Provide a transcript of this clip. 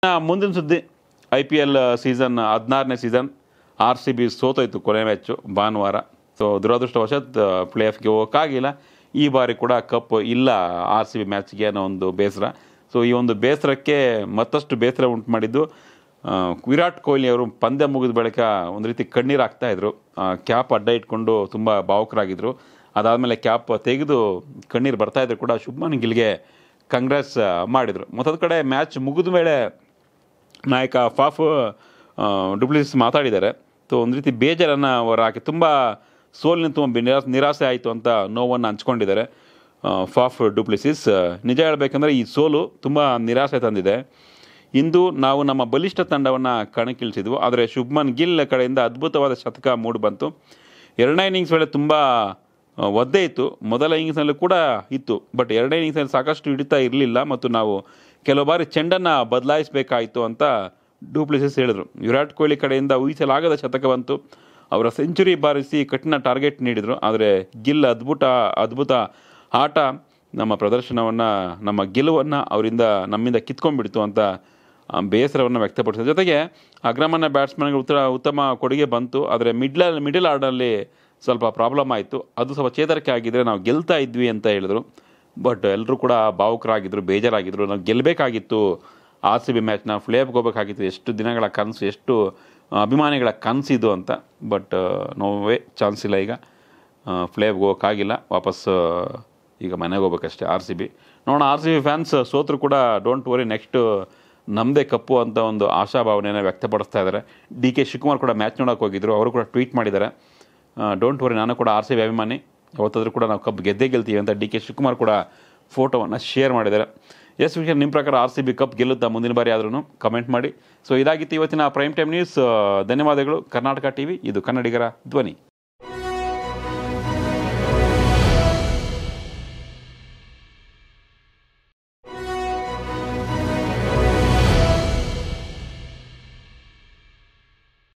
ಆ, ಮುಂದಿನ ಸುದ್ದಿ ಐ ಪಿ ಎಲ್ ಸೀಸನ್ ಹದಿನಾರನೇ ಸೀಸನ್ ಆರ್ ಸಿ ಬಿ ಸೋತೋಯ್ತು ಕೊನೆ ಮ್ಯಾಚು ಭಾನುವಾರ ಸೊ ದುರದೃಷ್ಟವಶಾತ್ ಪ್ಲೇ ಆಫ್ಗೆ ಹೋಗೋಕ್ಕಾಗಿಲ್ಲ ಈ ಬಾರಿ ಕೂಡ ಕಪ್ ಇಲ್ಲ ಆರ್ ಸಿ ಬಿ ಮ್ಯಾಚ್ಗೆ ಅನ್ನೋ ಒಂದು ಬೇಸರ ಸೊ ಈ ಒಂದು ಬೇಸರಕ್ಕೆ ಮತ್ತಷ್ಟು ಬೇಸರ ಉಂಟು ಮಾಡಿದ್ದು ಆ, ವಿರಾಟ್ ಕೊಹ್ಲಿ ಅವರು ಪಂದ್ಯ ಮುಗಿದ ಬಳಿಕ ಒಂದು ರೀತಿ ಕಣ್ಣೀರು ಹಾಕ್ತಾ ಇದ್ರು ಕ್ಯಾಪ್ ಅಡ್ಡ ಇಟ್ಕೊಂಡು ತುಂಬ ಭಾವುಕರಾಗಿದ್ರು ಅದಾದಮೇಲೆ ಕ್ಯಾಪ್ ತೆಗೆದು ಕಣ್ಣೀರು ಬರ್ತಾ ಇದ್ರು ಕೂಡ ಶುಭ್ಮನ್ ಗಿಲ್ಗೆ ಕಂಗ್ರೆಸ್ ಮಾಡಿದರು ಮತ್ತೊಂದು ಕಡೆ ಮ್ಯಾಚ್ ಮುಗಿದ ಮೇಲೆ ನಾಯಕ ಫಾಫ್ ಡುಪ್ಲಿಸ್ ಮಾತಾಡಿದ್ದಾರೆ ಸೊ ಒಂದು ರೀತಿ ಬೇಜಾರನ್ನು ಅವರು ಹಾಕಿ ತುಂಬ ಸೋಲಿನ ತುಂಬ ನಿರಾಸೆ ನಿರಾಸೆ ಆಯಿತು ಅಂತ ನೋವನ್ನು ಹಂಚ್ಕೊಂಡಿದ್ದಾರೆ ಆ, ಫಾಫ್ ಡುಪ್ಲಿಸಿಸ್ ನಿಜ ಹೇಳಬೇಕಂದ್ರೆ ಈ ಸೋಲು ತುಂಬ ನಿರಾಸೆ ತಂದಿದೆ ಇಂದು ನಾವು ನಮ್ಮ ಬಲಿಷ್ಠ ತಂಡವನ್ನು ಕಣಕ್ಕಿಳಿಸಿದ್ವು ಆದರೆ ಶುಭ್ಮನ್ ಗಿಲ್ ಕಡೆಯಿಂದ ಅದ್ಭುತವಾದ ಶತಕ ಮೂಡಿ ಬಂತು ಎರಡನೇ ಇನ್ನಿಂಗ್ಸ್ ವೇಳೆ ತುಂಬ ಆ, ಒದ್ದೆ ಇತ್ತು ಮೊದಲ ಇನ್ನಿಂಗ್ಸ್ನಲ್ಲೂ ಕೂಡ ಇತ್ತು ಬಟ್ ಎರಡನೇ ಇನ್ನಿಂಗ್ಸ್ನಲ್ಲಿ ಸಾಕಷ್ಟು ಹಿಡಿತಾ ಇರಲಿಲ್ಲ ಮತ್ತು ನಾವು ಕೆಲವು ಬಾರಿ ಚೆಂಡನ್ನು ಬದಲಾಯಿಸಬೇಕಾಯಿತು ಅಂತ ಡೂಪ್ಲಿಸಿಸ್ ಹೇಳಿದರು ವಿರಾಟ್ ಕೊಹ್ಲಿ ಕಡೆಯಿಂದ ಊಹಿಸಲಾಗದ ಶತಕ ಬಂತು ಅವರ ಸೆಂಚುರಿ ಬಾರಿಸಿ ಕಠಿಣ ಟಾರ್ಗೆಟ್ ನೀಡಿದರು ಆದರೆ ಗಿಲ್ ಅದ್ಭುತ ಅದ್ಭುತ ಆಟ ನಮ್ಮ ಪ್ರದರ್ಶನವನ್ನು ನಮ್ಮ ಗೆಲುವನ್ನು ಅವರಿಂದ ನಮ್ಮಿಂದ ಕಿತ್ಕೊಂಡ್ಬಿಡ್ತು ಅಂತ ಆ, ಬೇಸರವನ್ನು ವ್ಯಕ್ತಪಡಿಸಿದ ಜೊತೆಗೆ ಅಗ್ರಮಾನ್ಯ ಬ್ಯಾಟ್ಸ್ಮನ್ಗೆ ಉತ್ತರ ಉತ್ತಮ ಕೊಡುಗೆ ಬಂತು ಆದರೆ ಮಿಡ್ಲ ಮಿಡಲ್ ಆರ್ಡರ್ಲಿ ಸ್ವಲ್ಪ ಪ್ರಾಬ್ಲಮ್ ಆಯಿತು ಅದು ಸ್ವಲ್ಪ ಚೇತರಿಕೆ ಆಗಿದ್ದರೆ ನಾವು ಗೆಲ್ತಾ ಇದ್ವಿ ಅಂತ ಹೇಳಿದ್ರು ಬಟ್ ಎಲ್ಲರೂ ಕೂಡ ಭಾವುಕರಾಗಿದ್ದರು ಬೇಜಾರಾಗಿದ್ದರು ನಾವು ಗೆಲ್ಲಬೇಕಾಗಿತ್ತು ಆರ್ ಸಿ ಬಿ ಮ್ಯಾಚ್ನ ಫ್ಲೇಪ್ಗೆ ಹೋಗಬೇಕಾಗಿತ್ತು ಎಷ್ಟು ದಿನಗಳ ಕನಸು ಎಷ್ಟು ಅಭಿಮಾನಿಗಳ ಕನಸಿದು ಅಂತ ಬಟ್ ನೋವೇ ಚಾನ್ಸ್ ಇಲ್ಲ ಈಗ ಫ್ಲೇಪ್ಗೆ ಹೋಗೋಕ್ಕಾಗಿಲ್ಲ ವಾಪಸ್ ಆ, ಈಗ ಮನೆಗೆ ಹೋಗ್ಬೇಕಷ್ಟೇ ಆರ್ ಸಿ ಬಿ ನೋಡೋಣ ಆರ್ ಸಿ ಬಿ ಫ್ಯಾನ್ಸ್ ಸೋತರು ಕೂಡ ಡೋಂಟ್ ವರಿ ನೆಕ್ಸ್ಟ್ ನಮ್ಮದೇ ಕಪ್ಪು ಅಂತ ಒಂದು ಆಶಾಭಾವನೆಯನ್ನು ವ್ಯಕ್ತಪಡಿಸ್ತಾ ಇದ್ದಾರೆ ಡಿ ಕೆ ಶಿವಕುಮಾರ್ ಕೂಡ ಮ್ಯಾಚ್ ನೋಡೋಕೆ ಹೋಗಿದ್ರು ಅವರು ಕೂಡ ಟ್ವೀಟ್ ಮಾಡಿದ್ದಾರೆ ಡೋಂಟ್ ವರಿ ನಾನು ಕೂಡ ಆರ್ ಸಿ ಬಿ ಅಭಿಮಾನಿ ಯಾವತ್ತಾದ್ರೂ ಕೂಡ ನಾವು ಕಪ್ ಗೆದ್ದೇ ಗೆಲ್ತೀವಿ ಅಂತ ಡಿ ಕೆ ಶಿವಕುಮಾರ್ ಕೂಡ ಫೋಟೋವನ್ನು ಶೇರ್ ಮಾಡಿದ್ದಾರೆ ಎಸ್ ವಿಷಯ ನಿಮ್ಮ ಪ್ರಕಾರ ಆರ್ ಸಿ ಬಿ ಕಪ್ ಗೆಲ್ಲುತ್ತಾ ಮುಂದಿನ ಬಾರಿ ಆದ್ರೂ ಕಮೆಂಟ್ ಮಾಡಿ ಸೊ ಇದಾಗಿತ್ತು ಇವತ್ತಿನ ಪ್ರೈಮ್ ಟೈಮ್ ನ್ಯೂಸ್ ಧನ್ಯವಾದಗಳು ಕರ್ನಾಟಕ ಟಿವಿ ಇದು ಕನ್ನಡಿಗರ ಧ್ವನಿ